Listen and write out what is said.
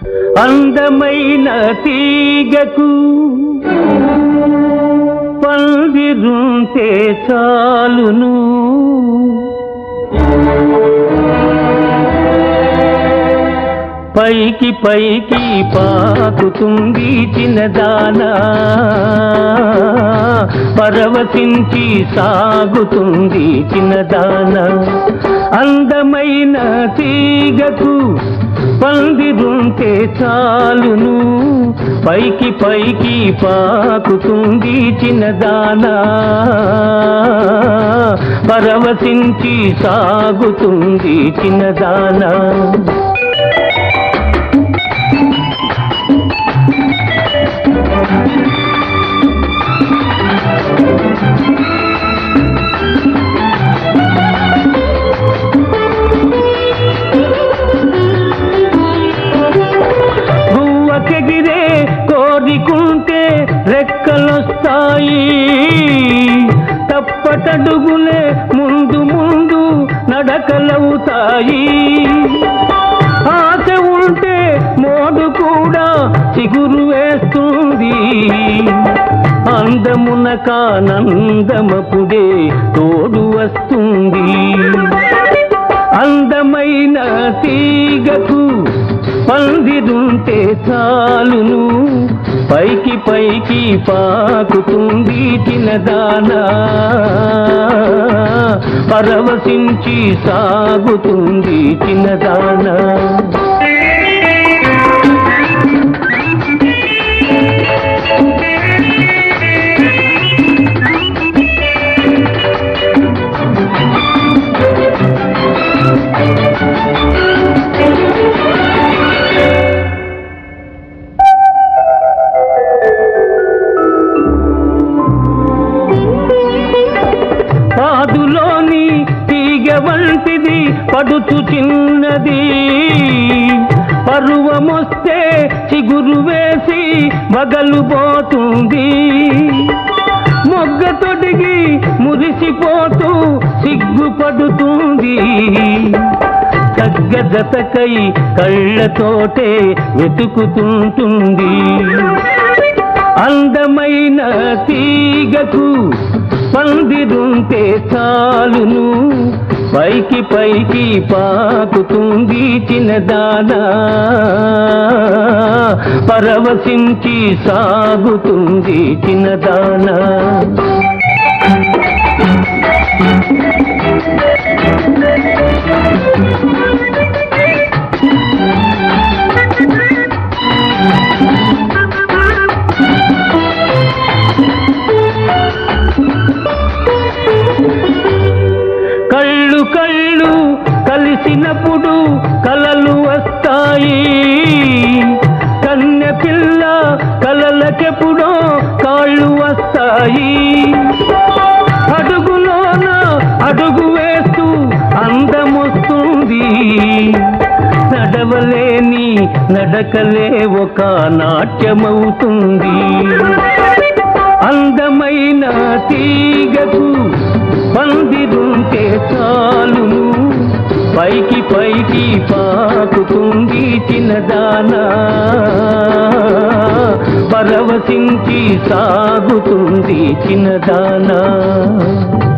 అందమైన తీగకు పందిరుంటే చాలును పైకి పైకి పాకుతుంది చిన్నదానా పరవశించి సాగుతుంది చిన్నదాన అందమైన తీగకు పందిరుంటే చాలును పైకి పైకి పాకుతుంది చిన్నదానా పరవశించి సాగుతుంది చిన్నదానా గువ్వకెగిరే కోరికుంటే రెక్కలొస్తాయి తప్పటడుగులే ముందు ముందు నడకలవుతాయి ఆశ ఉంటే మోడు కూడా చిగురు వేస్తుంది అందమున కానందమపుడే తోడు వస్తుంది అందమైన తీగకు పందిరుంటే చాలును పైకి పైకి పాకుతుంది చిన్నదానా పరవశించి సాగుతుంది చిన్నదానా పాదులోని తీగ వంటిది పడుచు చిన్నది పరువమొస్తే చిగురు వేసి బగలుపోతుంది మొగ్గ తొడిగి మురిసిపోతూ సిగ్గుపడుతుంది తగ్గజతకై కళ్ళతోటే వెతుకుతుంటుంది అందమైన తీగకు పందిరుంటే చాలును పైకి పైకి పాకుతుంది చిన్నదానా పరవశించి సాగుతుంది చిన్నదానా కళ్ళు కళ్ళు కలిసినప్పుడు కలలు వస్తాయి కన్నె పిల్ల కలలకెప్పుడో కాళ్ళు వస్తాయి అడుగులోన అడుగు వేస్తూ అందమొస్తుంది నడవలేని నడకలే ఒక నాట్యమవుతుంది అందమైన తీగకు పందిరుంటే చాలును పైకి పైకి పాకుతుంది చిన్నదానా పరవశించి సాగుతుంది చిన్నదానా